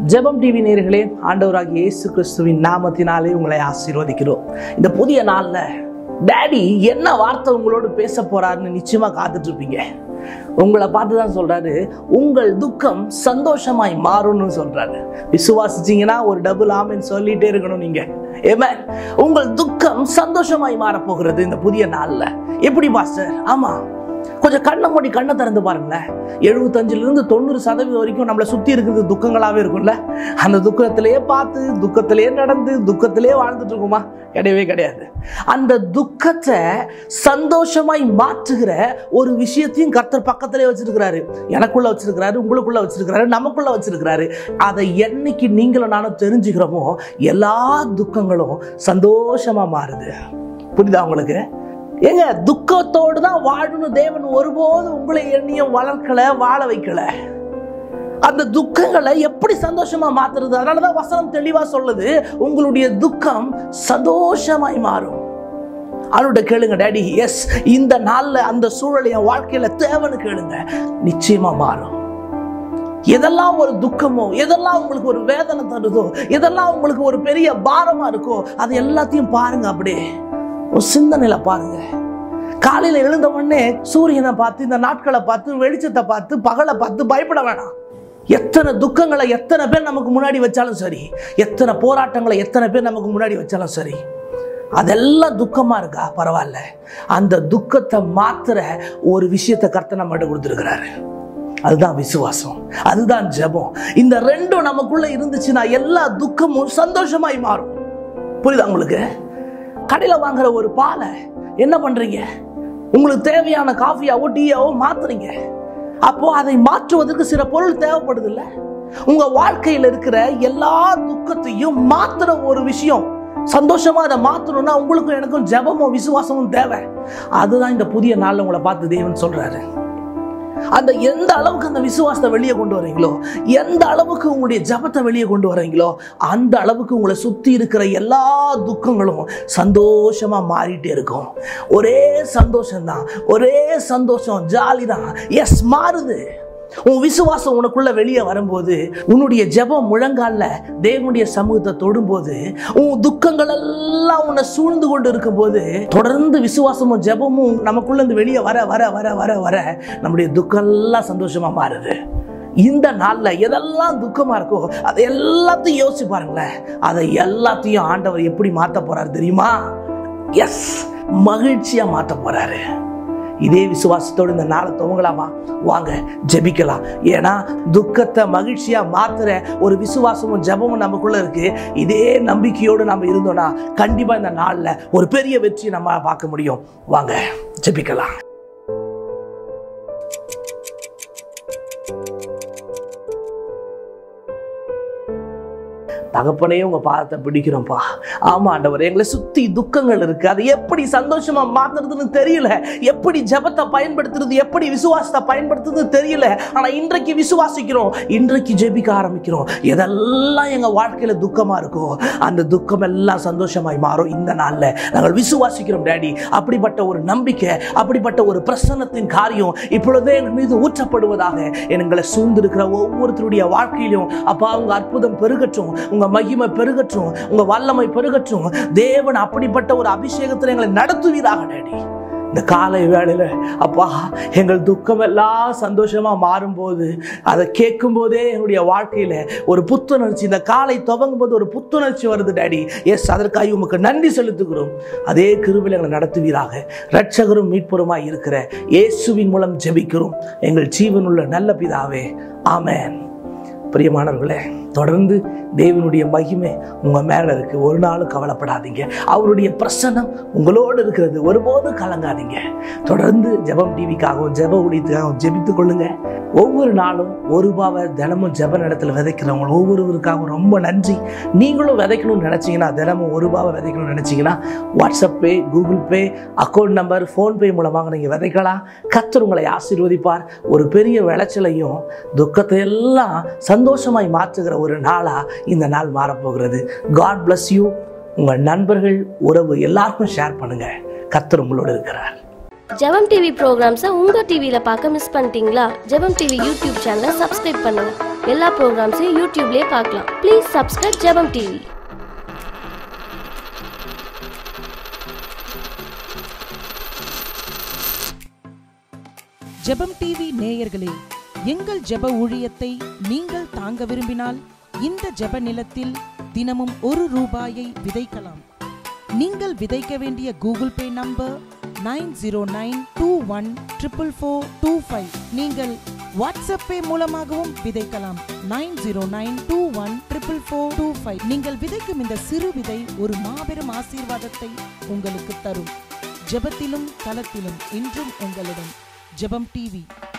ஜெபம் டிவி நேயர்களே ஆண்டவராகிய இயேசு கிறிஸ்துவின் நாமத்தினாலே உங்களை ஆசீர்வதிக்கிறோம் இந்த புதிய நாள்ல டேடி என்ன வார்த்தை உங்களோடு பேச போறாருன்னு நிச்சயமா காத்துட்டு இருப்பீங்க உங்களை பார்த்து தான் சொல்றாரு உங்கள் துக்கம் சந்தோஷமாய் மாறும்னு சொல்றாரு விசுவாசிச்சீங்கன்னா ஒரு டபுள் ஆமென் சொல்லிட்டே இருக்கணும் நீங்க Amen. உங்கள் துக்கம் சந்தோஷமாய் மாறப் போகிறது இந்த புதிய நாள்ல எப்படி பாஸ்டர் ஆமா கொஞ்சம் கண்ணை மூடி கண்ணை திறந்து பாருங்களேன் எழுபத்தஞ்சுல இருந்து தொண்ணூறு சதவீதம் வரைக்கும் நம்மளை சுத்தி இருக்கிறது துக்கங்களாவே இருக்கும்ல அந்த துக்கத்திலேயே பார்த்து துக்கத்திலேயே நடந்து துக்கத்திலேயே வாழ்ந்துட்டு இருக்குமா கிடையவே கிடையாது அந்த துக்கத்தை சந்தோஷமாய் மாற்றுகிற ஒரு விஷயத்தையும் கர்த்தர் பக்கத்திலே வச்சிருக்கிறாரு எனக்குள்ள வச்சிருக்கிறாரு உங்களுக்குள்ள வச்சிருக்கிறாரு நமக்குள்ள வச்சிருக்கிறாரு அதை என்னைக்கு நீங்களும் நானும் தெரிஞ்சுக்கிறோமோ எல்லா துக்கங்களும் சந்தோஷமா மாறுது புரியுதா உங்களுக்கு ஏங்க துக்கத்தோடு தான் வாழணும் தேவன் ஒருபோதும் உங்களை எண்ணியும் வளர்க்கல வாழ வைக்கல அந்த துக்கங்களை எப்படி சந்தோஷமா மாத்துறது அதனாலதான் வசனம் தெளிவா சொல்லுது உங்களுடைய துக்கம் சந்தோஷமாய் மாறும் அவனுடைய கேளுங்க டேடி எஸ் இந்த நாள்ல அந்த சூழலை என் வாழ்க்கையில தேவைன்னு கேளுங்க நிச்சயமா மாறும் எதெல்லாம் ஒரு துக்கமோ எதெல்லாம் உங்களுக்கு ஒரு வேதனை தருதோ எதெல்லாம் உங்களுக்கு ஒரு பெரிய பாரமா இருக்கோ அது எல்லாத்தையும் பாருங்க அப்படியே ஒரு சிந்தனையில பாருங்க காலையில எழுந்த உடனே சூரியனை பார்த்து இந்த நாட்களை பார்த்து வெளிச்சத்தை பார்த்து பகலை பார்த்து பயப்பட வேணாம் எத்தனை துக்கங்களை எத்தனை பேர் நமக்கு முன்னாடி வச்சாலும் சரி எத்தனை போராட்டங்களை எத்தனை பேர் நமக்கு முன்னாடி வச்சாலும் சரி அதெல்லாம் துக்கமா இருக்கா பரவாயில்ல அந்த துக்கத்தை மாத்துற ஒரு விஷயத்தை கர்த்தர் நம்மகிட்ட கொடுத்துருக்கிறாரு அதுதான் விசுவாசம் அதுதான் ஜெபம் இந்த ரெண்டும் நமக்குள்ள இருந்துச்சுன்னா எல்லா துக்கமும் சந்தோஷமாய் மாறும் புரியுதா உங்களுக்கு கடையில வாங்குற ஒரு பாலை என்ன பண்றீங்க உங்களுக்கு தேவையான காஃபியாவோ டீயாவோ மாத்துறீங்க அப்போ அதை மாற்றுவதற்கு சில பொருள் தேவைப்படுது இல்ல உங்க வாழ்க்கையில இருக்கிற எல்லா துக்கத்தையும் மாத்துற ஒரு விஷயம் சந்தோஷமா அதை மாத்தணும்னா உங்களுக்கும் எனக்கும் ஜெபமும் விசுவாசமும் தேவை அதுதான் இந்த புதிய நாள்ல உங்களை பார்த்து தேவன் சொல்றாரு அந்த எந்த அளவுக்கு அந்த விசுவாசத்தை வெளியே கொண்டு வரீங்களோ எந்த அளவுக்கு உங்களுடைய ஜபத்தை வெளியே கொண்டு வரீங்களோ அந்த அளவுக்கு உங்களை சுத்தி இருக்கிற எல்லா துக்கங்களும் சந்தோஷமா மாறிட்டே இருக்கும் ஒரே சந்தோஷம் தான் ஒரே சந்தோஷம் ஜாலி தான் எஸ் மாறுது உன் விசுவாசம் உனக்குள்ள வெளியே வரும்போது உன்னுடைய ஜெபம் முழங்கால்ல தேவனுடைய சமூகத்தை தொடும்போது உன் துக்கங்கள் எல்லாம் உன்னை சூழ்ந்து கொண்டு இருக்கும்போது தொடர்ந்து விசுவாசமும் ஜெபமும் நமக்குள்ள இருந்து வெளியே வர வர வர வர வர நம்முடைய துக்கம் எல்லாம் சந்தோஷமா மாறுது இந்த நாள்ல எதெல்லாம் துக்கமா இருக்கோ அதை எல்லாத்தையும் யோசிச்சு பாருங்களேன் அதை எல்லாத்தையும் ஆண்டவர் எப்படி மாத்த போறாரு தெரியுமா எஸ் மகிழ்ச்சியா மாத்த போறாரு இதே விசுவாசத்தோடு இந்த நாளை துவங்கலாமா வாங்க ஜெபிக்கலாம் ஏன்னா துக்கத்தை மகிழ்ச்சியா மாத்துற ஒரு விசுவாசமும் ஜெபமும் நமக்குள்ள இருக்கு இதே நம்பிக்கையோடு நம்ம இருந்தோம்னா கண்டிப்பா இந்த நாள்ல ஒரு பெரிய வெற்றியை நம்ம பார்க்க முடியும் வாங்க ஜெபிக்கலாம் தகப்பனே உங்க பாதத்தை பிடிக்கிறோம்ப்பா ஆமா ஆண்டவர் எங்களை சுத்தி துக்கங்கள் இருக்கு அதை எப்படி சந்தோஷமா மாத்துறதுன்னு தெரியல எப்படி ஜெபத்தை பயன்படுத்துறது எப்படி விசுவாசத்தை பயன்படுத்துறது தெரியல ஆனா இன்றைக்கு விசுவாசிக்கிறோம் இன்றைக்கு ஜெபிக்க ஆரம்பிக்கிறோம் எதெல்லாம் எங்க வாழ்க்கையில துக்கமா இருக்கோ அந்த துக்கம் எல்லாம் சந்தோஷமாய் மாறும் இந்த நாள்ல நாங்கள் விசுவாசிக்கிறோம் டேடி அப்படிப்பட்ட ஒரு நம்பிக்கை அப்படிப்பட்ட ஒரு பிரசன்னத்தின் காரியம் இப்பொழுதே எங்கள் மீது ஊற்றப்படுவதாக எங்களை சூழ்ந்திருக்கிற ஒவ்வொருத்தருடைய வாழ்க்கையிலும் அப்பா உங்க அற்புதம் பெருகட்டும் உங்க மகிமை பெருகட்டும் உங்க வல்லமை பெருகட்டும் தேவன் அப்படிப்பட்ட ஒரு அபிஷேகத்தில் எங்களை நடத்துவீராக டேடி இந்த காலை வேளையில அப்பா எங்கள் துக்கம் எல்லாம் சந்தோஷமா மாறும்போது அதை கேட்கும் போதே என்னுடைய வாழ்க்கையில ஒரு புத்துணர்ச்சி இந்த காலை துவங்கும் போது ஒரு புத்துணர்ச்சி வருது டேடி எஸ் அதற்காக உமக்கு நன்றி செலுத்துகிறோம் அதே கிருபில் எங்களை நடத்துவீராக ரட்சகரும் மீட்பருமாய் இருக்கிற இயேசுவின் மூலம் ஜெபிக்கிறோம் எங்கள் ஜீவனுள்ள நல்ல பிதாவே ஆமென் பிரியமானவர்களே தொடர்ந்து தேவனுடைய மகிமை உங்க மேல இருக்கு ஒரு நாளும் கவலைப்படாதீங்க அவருடைய பிரசன்னம் உங்களோடு இருக்கிறது ஒருபோதும் கலங்காதீங்க தொடர்ந்து ஜெபம் டிவிக்காகவும் ஜெப ஊழியத்துக்காகவும் ஜெபித்துக் கொள்ளுங்க ஒவ்வொரு நாளும் ஒரு ரூபாவை தினமும் ஜெப இடத்துல விதைக்கிறவங்க ஒவ்வொருவருக்காகவும் ரொம்ப நன்றி நீங்களும் விதைக்கணும்னு நினைச்சீங்கன்னா தினமும் ஒரு ரூபாவை விதைக்கணும்னு நினைச்சீங்கன்னா WhatsApp Pay Google Pay account number PhonePe மூலமாக நீங்கள் விதைக்கலாம் கர்த்தர் உங்களை ஆசீர்வதிப்பார் ஒரு பெரிய விளைச்சலையும் துக்கத்தை எல்லாம் சந்தோஷமாய் மாற்றுகிற ஒரு நாளா இந்த நாள் மாறப்போகிறது காட் bless யூ உங்கள் நண்பர்கள் உறவு எல்லாருக்கும் ஷேர் பண்ணுங்க கர்த்தர் உங்களோடு இருக்கிறார் ஜெபம் டிவி ப்ரோக்ராம்ஸை உங்கள் டிவியில் பார்க்க மிஸ் பண்ணிட்டீங்களா ஜெபம் டிவி யூடியூப் சேனலை சப்ஸ்கிரைப் பண்ணுங்கள் எல்லா ப்ரோக்ராம்ஸையும் யூடியூப்லேயே பார்க்கலாம் please subscribe Jebam TV Jebam TV நேயர்களே எங்கள் ஜெப ஊழியத்தை நீங்கள் தாங்க விரும்பினால் இந்த ஜெப நிலத்தில் தினமும் ஒரு ரூபாயை விதைக்கலாம் நீங்கள் விதைக்க வேண்டிய Google Pay number nine zero nine two one triple four two five நீங்கள் வாட்ஸ்அப் பே மூலமாகவும் விதைக்கலாம் nine zero nine two one triple four two five நீங்கள் விதைக்கும் இந்த சிறு விதை ஒரு மாபெரும் ஆசீர்வாதத்தை உங்களுக்கு தரும் ஜெபத்திலும் களத்திலும் இன்றும் உங்களுடன் ஜெபம் டிவி